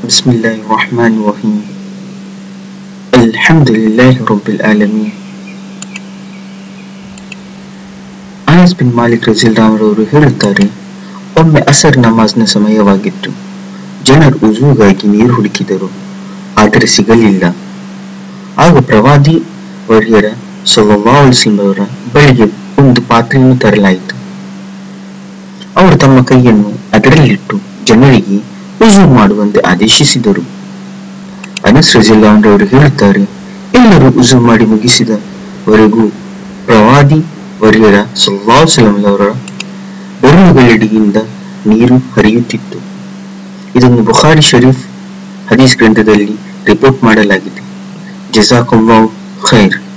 بسم الله الرحمن الرحيم الحمد لله رب العالمين ಅನಸ್ bin ಮಾಲಿಕ್ ರಜಿಲ್ರಾಮ್ರವರು ಹೇಳುತ್ತಾರೆ ಒಮ್ಮೆ ಅಸರ್ ನಮಾಜ್ನ ಸಮಯವಾಗಿತ್ತು ಜನರು ಉಜುಗಾಗಿ ನೀರು ಹುಡುಕಿದರು ಆದರೆ ಸಿಗಲಿಲ್ಲ ಆಗ ಪ್ರವಾದಿ ವರ್ಯರ ಸೊಲ್ಲವರ ಬಳಿಗೆ ಒಂದು ಪಾತ್ರೆಯನ್ನು ತರಲಾಯಿತು ಅವರು ತಮ್ಮ ಕೈಯನ್ನು ಅದರಲ್ಲಿಟ್ಟು ಜನರಿಗೆ ಉಜು ಮಾಡುವಂತೆ ಆದೇಶಿಸಿದರು ಅನಸ್ ರಜಿಲ್ಲಾಂಡ್ರವರು ಹೇಳುತ್ತಾರೆ ಎಲ್ಲರೂ ಉಜು ಮಾಡಿ ಮುಗಿಸಿದವರೆಗೂ ಪ್ರವಾದಿ ವರ್ಯರ ಸಲ್ಲಾಹಲವರ ಬೆರಳುಗಳಡಿಯಿಂದ ನೀರು ಹರಿಯುತ್ತಿತ್ತು ಇದನ್ನು ಬುಖಾರಿ ಶರೀಫ್ ಹದೀಸ್ ಗ್ರಂಥದಲ್ಲಿ ರಿಪೋರ್ಟ್ ಮಾಡಲಾಗಿದೆ ಜಜಾಕುಲ್ಲಾಹ್ ಖೈರ್